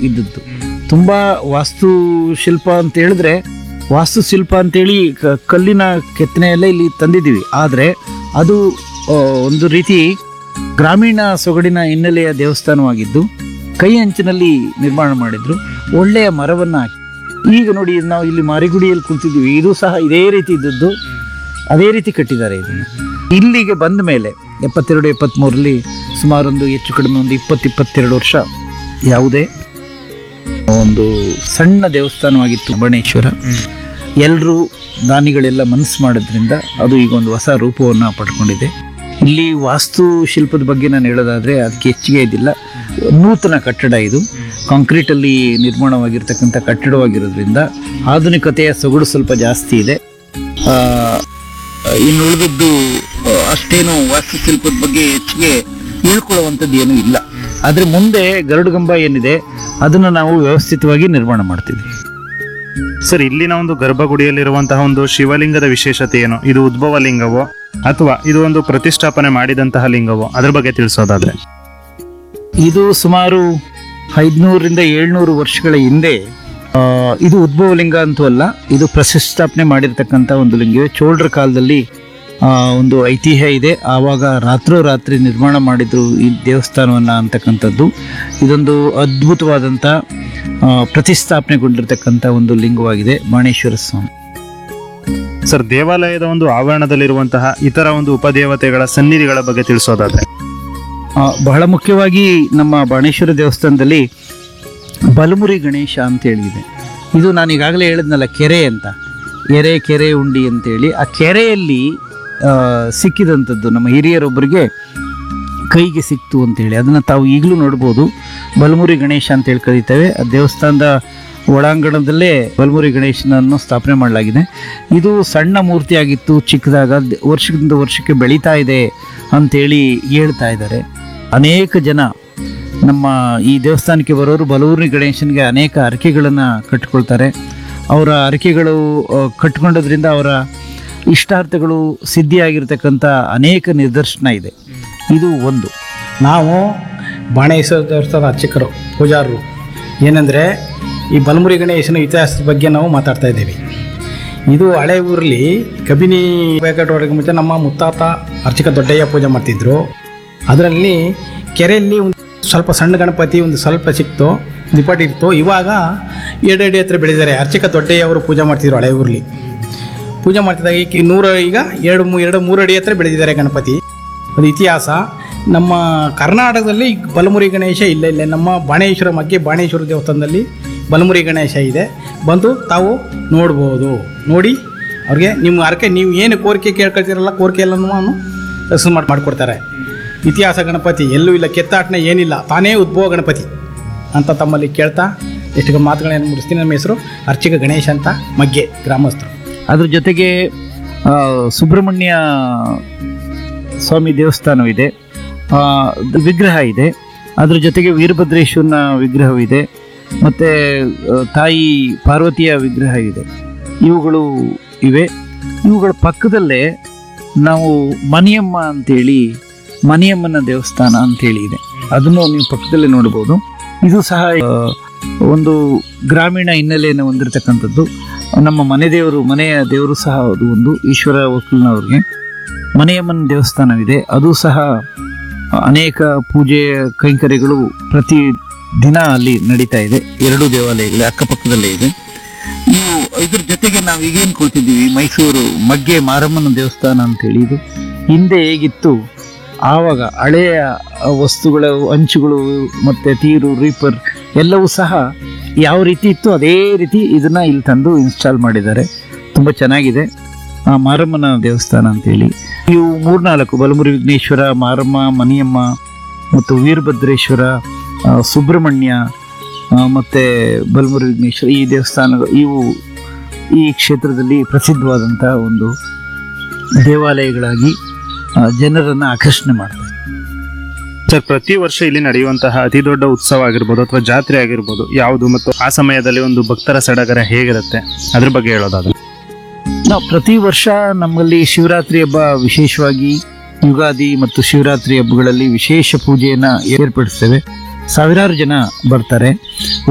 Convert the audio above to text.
ಇದ್ದದ್ದು ತುಂಬ ವಾಸ್ತುಶಿಲ್ಪ ಅಂತ ಹೇಳಿದ್ರೆ ವಾಸ್ತುಶಿಲ್ಪ ಅಂತೇಳಿ ಕ- ಕಲ್ಲಿನ ಕೆತ್ತನೆ ಎಲ್ಲ ಇಲ್ಲಿ ತಂದಿದ್ದೀವಿ ಆದರೆ ಅದು ಆ, ಒಂದು ರೀತಿ ಗ್ರಾಮೀಣ ಸೊಗಡಿನ ಹಿನ್ನೆಲೆಯ ದೇವಸ್ಥಾನವಾಗಿದ್ದು ಕೈ ಅಂಚಿನಲ್ಲಿ ನಿರ್ಮಾಣ ಮಾಡಿದ್ರು ಒಳ್ಳೆಯ ಮರವನ್ನು ಹಾಕಿ ಈಗ ನೋಡಿ ನಾವು ಇಲ್ಲಿ ಮಾರಿಗುಡಿಯಲ್ಲಿ ಕುಂತಿದ್ದೀವಿ ಇದು ಸಹ ಇದೇ ರೀತಿ ಇದ್ದದ್ದು ಅದೇ ರೀತಿ ಕಟ್ಟಿದ್ದಾರೆ ಇದನ್ನು ಇಲ್ಲಿಗೆ ಬಂದ ಮೇಲೆ ಎಪ್ಪತ್ತೆರಡು ಎಪ್ಪತ್ತ್ಮೂರರಲ್ಲಿ ಸುಮಾರು ಒಂದು ಹೆಚ್ಚು ಕಡಿಮೆ ಒಂದು ಇಪ್ಪತ್ತು ಇಪ್ಪತ್ತೆರಡು ವರ್ಷ ಯಾವುದೇ ಒಂದು ಸಣ್ಣ ದೇವಸ್ಥಾನವಾಗಿತ್ತು ಬಣೇಶ್ವರ ಎಲ್ಲರೂ ದಾನಿಗಳೆಲ್ಲ ಮನಸ್ಸು ಮಾಡೋದ್ರಿಂದ ಅದು ಈಗ ಒಂದು ಹೊಸ ರೂಪವನ್ನು ಪಡ್ಕೊಂಡಿದೆ ಇಲ್ಲಿ ವಾಸ್ತುಶಿಲ್ಪದ ಬಗ್ಗೆ ನಾನು ಹೇಳೋದಾದರೆ ಅದಕ್ಕೆ ಹೆಚ್ಚಿಗೆ ಇದಿಲ್ಲ ನೂತನ ಕಟ್ಟಡ ಇದು ಕಾಂಕ್ರೀಟಲ್ಲಿ ನಿರ್ಮಾಣವಾಗಿರ್ತಕ್ಕಂಥ ಕಟ್ಟಡವಾಗಿರೋದ್ರಿಂದ ಆಧುನಿಕತೆಯ ಸೊಗಡು ಸ್ವಲ್ಪ ಜಾಸ್ತಿ ಇದೆ ಆ, ಇನ್ನು ಉಳಿದದ್ದು ಆ, ಅಷ್ಟೇನು ವಾಸ್ತುಶಿಲ್ಪದ ಬಗ್ಗೆ ಹೆಚ್ಚಿಗೆ ತಿಳ್ಕೊಳ್ಳುವಂಥದ್ದು ಏನೂ ಇಲ್ಲ ಆದರೆ ಮುಂದೆ ಗರುಡಗಂಬ ಏನಿದೆ ಅದನ್ನು ನಾವು ವ್ಯವಸ್ಥಿತವಾಗಿ ನಿರ್ಮಾಣ ಮಾಡ್ತಿದ್ವಿ ಸರ್ ಇಲ್ಲಿನ ಒಂದು ಗರ್ಭಗುಡಿಯಲ್ಲಿರುವಂತಹ ಒಂದು ಶಿವಲಿಂಗದ ವಿಶೇಷತೆ ಏನು ಇದು ಉದ್ಭವ ಲಿಂಗವೋ ಅಥವಾ ಇದು ಒಂದು ಪ್ರತಿಷ್ಠಾಪನೆ ಮಾಡಿದಂತಹ ಲಿಂಗವೋ ಅದ್ರ ಬಗ್ಗೆ ತಿಳಿಸೋದಾದ್ರೆ ಇದು ಸುಮಾರು ಐದುನೂರರಿಂದ ಏಳ್ನೂರು ವರ್ಷಗಳ ಹಿಂದೆ ಆ, ಇದು ಉದ್ಭವ ಲಿಂಗ ಅಂತೂ ಅಲ್ಲ ಇದು ಪ್ರತಿಷ್ಠಾಪನೆ ಮಾಡಿರ್ತಕ್ಕಂಥ ಒಂದು ಲಿಂಗ ಚೋಳರ ಕಾಲದಲ್ಲಿ ಆ, ಒಂದು ಐತಿಹ್ಯ ಇದೆ ಆವಾಗ ರಾತ್ರೋರಾತ್ರಿ ನಿರ್ಮಾಣ ಮಾಡಿದ್ರು ಈ ದೇವಸ್ಥಾನವನ್ನು ಅಂತಕ್ಕಂಥದ್ದು ಇದೊಂದು ಅದ್ಭುತವಾದಂಥ ಆ, ಪ್ರತಿಷ್ಠಾಪನೆಗೊಂಡಿರ್ತಕ್ಕಂಥ ಒಂದು ಲಿಂಗವಾಗಿದೆ ಬಾಣೇಶ್ವರ ಸ್ವಾಮಿ ಸರ್ ದೇವಾಲಯದ ಒಂದು ಆವರಣದಲ್ಲಿರುವಂತಹ ಇತರ ಒಂದು ಉಪದೇವತೆಗಳ ಸನ್ನಿಧಿಗಳ ಬಗ್ಗೆ ತಿಳಿಸೋದಾದ್ರೆ ಆ, ಬಹಳ ಮುಖ್ಯವಾಗಿ ನಮ್ಮ ಬಾಣೇಶ್ವರ ದೇವಸ್ಥಾನದಲ್ಲಿ ಬಲಮುರಿ ಗಣೇಶ ಅಂತ ಹೇಳಿದೆ ಇದು ನಾನು ಈಗಾಗಲೇ ಹೇಳಿದ್ನಲ್ಲ ಕೆರೆ ಅಂತ ಎರೆ ಕೆರೆ ಉಂಡಿ ಅಂತೇಳಿ ಆ ಕೆರೆಯಲ್ಲಿ ಆ, ಸಿಕ್ಕಿದಂಥದ್ದು ನಮ್ಮ ಹಿರಿಯರೊಬ್ಬರಿಗೆ ಕೈಗೆ ಸಿಕ್ತು ಅಂತೇಳಿ ಅದನ್ನು ತಾವು ಈಗಲೂ ನೋಡ್ಬೋದು ಬಲಮುರಿ ಗಣೇಶ ಅಂತೇಳಿ ಕರೀತೇವೆ ಆ ದೇವಸ್ಥಾನದ ಒಳಾಂಗಣದಲ್ಲೇ ಬಲಮುರಿ ಗಣೇಶನನ್ನು ಸ್ಥಾಪನೆ ಮಾಡಲಾಗಿದೆ ಇದು ಸಣ್ಣ ಮೂರ್ತಿಯಾಗಿತ್ತು ಚಿಕ್ಕದಾಗ ದ- ವರ್ಷದಿಂದ ವರ್ಷಕ್ಕೆ ಬೆಳೀತಾ ಇದೆ ಅಂತೇಳಿ ಹೇಳ್ತಾ ಇದ್ದಾರೆ ಅನೇಕ ಜನ ನಮ್ಮ ಈ ದೇವಸ್ಥಾನಕ್ಕೆ ಬರೋರು ಬಲೂರಿ ಗಣೇಶನಿಗೆ ಅನೇಕ ಹರಕೆಗಳನ್ನು ಕಟ್ಟಿಕೊಳ್ತಾರೆ ಅವರ ಹರಕೆಗಳು ಆ, ಕಟ್ಕೊಂಡೋದ್ರಿಂದ ಅವರ ಇಷ್ಟಾರ್ಥಗಳು ಸಿದ್ಧಿಯಾಗಿರ್ತಕ್ಕಂಥ ಅನೇಕ ನಿದರ್ಶನ ಇದೆ ಇದು ಒಂದು ನಾವು ಬಾಣೇಶ್ವರ ದೇವಸ್ಥಾನದ ಅರ್ಚಕರು ಪೂಜಾರರು ಏನಂದರೆ ಈ ಬಲಮುರಿ ಗಣೇಶನ ಇತಿಹಾಸದ ಬಗ್ಗೆ ನಾವು ಮಾತಾಡ್ತಾ ಇದ್ದೀವಿ ಇದು ಹಳೆ ಊರಲ್ಲಿ ಕಬಿನಿ ಬೇಕಟ್ಟೋರಿಗೆ ಮುಂಚೆ ನಮ್ಮ ಮುತ್ತಾತ ಅರ್ಚಕ ದೊಡ್ಡಯ್ಯ ಪೂಜೆ ಮಾಡ್ತಿದ್ರು ಅದರಲ್ಲಿ ಕೆರೆಯಲ್ಲಿ ಒಂದು ಸ್ವಲ್ಪ ಸಣ್ಣ ಗಣಪತಿ ಒಂದು ಸ್ವಲ್ಪ ಸಿಕ್ತು ದಿಪಾಟಿ ಇತ್ತು ಇವಾಗ ಎರಡು ಅಡಿ ಹತ್ರ ಬೆಳೆದಿದ್ದಾರೆ ಅರ್ಚಕ ದೊಡ್ಡಯ್ಯ ಅವರು ಪೂಜೆ ಮಾಡ್ತಿದ್ರು ಹಳೆ ಊರಲ್ಲಿ ಪೂಜೆ ಮಾಡ್ತಿದ್ದಾಗ ಈಗ ನೂರ ಈಗ ಎರಡು ಮೂ ಎರಡು ಮೂರು ಅಡಿ ಹತ್ರ ಬೆಳೆದಿದ್ದಾರೆ ಗಣಪತಿ ಅದು ಇತಿಹಾಸ ನಮ್ಮ ಕರ್ನಾಟಕದಲ್ಲಿ ಬಲಮುರಿ ಗಣೇಶ ಇಲ್ಲ ಇಲ್ಲ ನಮ್ಮ ಬಾಣೇಶ್ವರ ಮಗ್ಗೆ ಬಾಣೇಶ್ವರ ದೇವಸ್ಥಾನದಲ್ಲಿ ಬಲಮುರಿ ಗಣೇಶ ಇದೆ ಬಂದು ತಾವು ನೋಡ್ಬೋದು ನೋಡಿ ಅವ್ರಿಗೆ ನಿಮ್ಮ ಹರಕೆ ನೀವು ಏನು ಕೋರಿಕೆ ಕೇಳ್ಕೊಳ್ತೀರಲ್ಲ ಕೋರಿಕೆ ಎಲ್ಲನೂ ಸಕ್ಸಸ್ ಮಾಡಿ ಮಾಡಿಕೊಡ್ತಾರೆ ಇತಿಹಾಸ ಗಣಪತಿ ಎಲ್ಲೂ ಇಲ್ಲ ಕೆತ್ತಾಟನೆ ಏನಿಲ್ಲ ತಾನೇ ಉದ್ಭವ ಗಣಪತಿ ಅಂತ ತಮ್ಮಲ್ಲಿ ಕೇಳ್ತಾ ಎಷ್ಟು ಮಾತುಗಳೇನು ಮುಗಿಸ್ತೀನಿ ನಮ್ಮ ಹೆಸರು ಅರ್ಚಕ ಗಣೇಶ ಅಂತ ಮಗ್ಗೆ ಗ್ರಾಮಸ್ಥರು ಅದ್ರ ಜೊತೆಗೆ ಆ, ಸುಬ್ರಹ್ಮಣ್ಯ ಸ್ವಾಮಿ ದೇವಸ್ಥಾನವಿದೆ ಆ, ವಿಗ್ರಹ ಇದೆ ಅದ್ರ ಜೊತೆಗೆ ವೀರಭದ್ರೇಶ್ವರನ ವಿಗ್ರಹವಿದೆ ಮತ್ತು ತಾಯಿ ಪಾರ್ವತಿಯ ವಿಗ್ರಹ ಇದೆ ಇವುಗಳು ಇವೆ ಇವುಗಳ ಪಕ್ಕದಲ್ಲೇ ನಾವು ಮನಿಯಮ್ಮ ಅಂತೇಳಿ ಮನಿಯಮ್ಮನ ದೇವಸ್ಥಾನ ಅಂತೇಳಿ ಇದೆ ಅದನ್ನು ನೀವು ಪಕ್ಕದಲ್ಲೇ ನೋಡ್ಬೋದು ಇದು ಸಹ ಆ, ಒಂದು ಗ್ರಾಮೀಣ ಹಿನ್ನೆಲೆಯನ್ನು ಹೊಂದಿರತಕ್ಕಂಥದ್ದು ನಮ್ಮ ಮನೆ ದೇವರು ಮನೆಯ ದೇವರು ಸಹ ಅದು ಒಂದು ಈಶ್ವರ ವಕೀಲನವ್ರಿಗೆ ಮನೆಯಮ್ಮನ ದೇವಸ್ಥಾನವಿದೆ ಅದು ಸಹ ಅನೇಕ ಪೂಜೆ ಕೈಂಕರ್ಯಗಳು ಪ್ರತಿ ದಿನ ಅಲ್ಲಿ ನಡೀತಾ ಇದೆ ಎರಡು ದೇವಾಲಯಗಳು ಅಕ್ಕಪಕ್ಕದಲ್ಲೇ ಇದೆ ನೀವು ಇದ್ರ ಜೊತೆಗೆ ನಾವು ಈಗೇನು ಕೊಡ್ತಿದ್ದೀವಿ ಮೈಸೂರು ಮಗ್ಗೆ ಮಾರಮ್ಮನ ದೇವಸ್ಥಾನ ಅಂತೇಳಿ ಇದು ಹಿಂದೆ ಹೇಗಿತ್ತು ಆವಾಗ ಹಳೆಯ ವಸ್ತುಗಳ ಅಂಚುಗಳು ಮತ್ತು ತೀರು ರೀಪರ್ ಎಲ್ಲವೂ ಸಹ ಯಾವ ರೀತಿ ಇತ್ತು ಅದೇ ರೀತಿ ಇದನ್ನ ಇಲ್ಲಿ ತಂದು ಇನ್ಸ್ಟಾಲ್ ಮಾಡಿದ್ದಾರೆ ತುಂಬ ಚೆನ್ನಾಗಿದೆ ಆ ಮಾರಮ್ಮನ ದೇವಸ್ಥಾನ ಅಂತೇಳಿ ಇವು ಮೂರ್ನಾಲ್ಕು ಬಲಮುರಿ ವಿಘ್ನೇಶ್ವರ ಮಾರಮ್ಮ ಮನಿಯಮ್ಮ ಮತ್ತು ವೀರಭದ್ರೇಶ್ವರ ಆ, ಸುಬ್ರಹ್ಮಣ್ಯ ಆ, ಮತ್ತೆ ಬಲಮುರಿ ವಿಘ್ನೇಶ್ವರ ಈ ದೇವಸ್ಥಾನಗಳು ಇವು ಈ ಕ್ಷೇತ್ರದಲ್ಲಿ ಪ್ರಸಿದ್ಧವಾದಂತಹ ಒಂದು ದೇವಾಲಯಗಳಾಗಿ ಆ, ಜನರನ್ನ ಆಕರ್ಷಣೆ ಮಾಡ್ತಾರೆ ಸರ್ ಪ್ರತಿ ವರ್ಷ ಇಲ್ಲಿ ನಡೆಯುವಂತಹ ಅತಿ ದೊಡ್ಡ ಉತ್ಸವ ಆಗಿರ್ಬೋದು ಅಥವಾ ಜಾತ್ರೆ ಆಗಿರ್ಬೋದು ಯಾವುದು ಮತ್ತು ಆ ಸಮಯದಲ್ಲಿ ಒಂದು ಭಕ್ತರ ಸಡಗರ ಹೇಗಿರುತ್ತೆ ಅದ್ರ ಬಗ್ಗೆ ಹೇಳೋದಾದ್ರೆ ನಾವು ಪ್ರತಿ ವರ್ಷ ನಮ್ಮಲ್ಲಿ ಶಿವರಾತ್ರಿ ಹಬ್ಬ ವಿಶೇಷವಾಗಿ ಯುಗಾದಿ ಮತ್ತು ಶಿವರಾತ್ರಿ ಹಬ್ಬಗಳಲ್ಲಿ ವಿಶೇಷ ಪೂಜೆಯನ್ನ ಏರ್ಪಡಿಸ್ತೇವೆ ಸಾವಿರಾರು ಜನ ಬರ್ತಾರೆ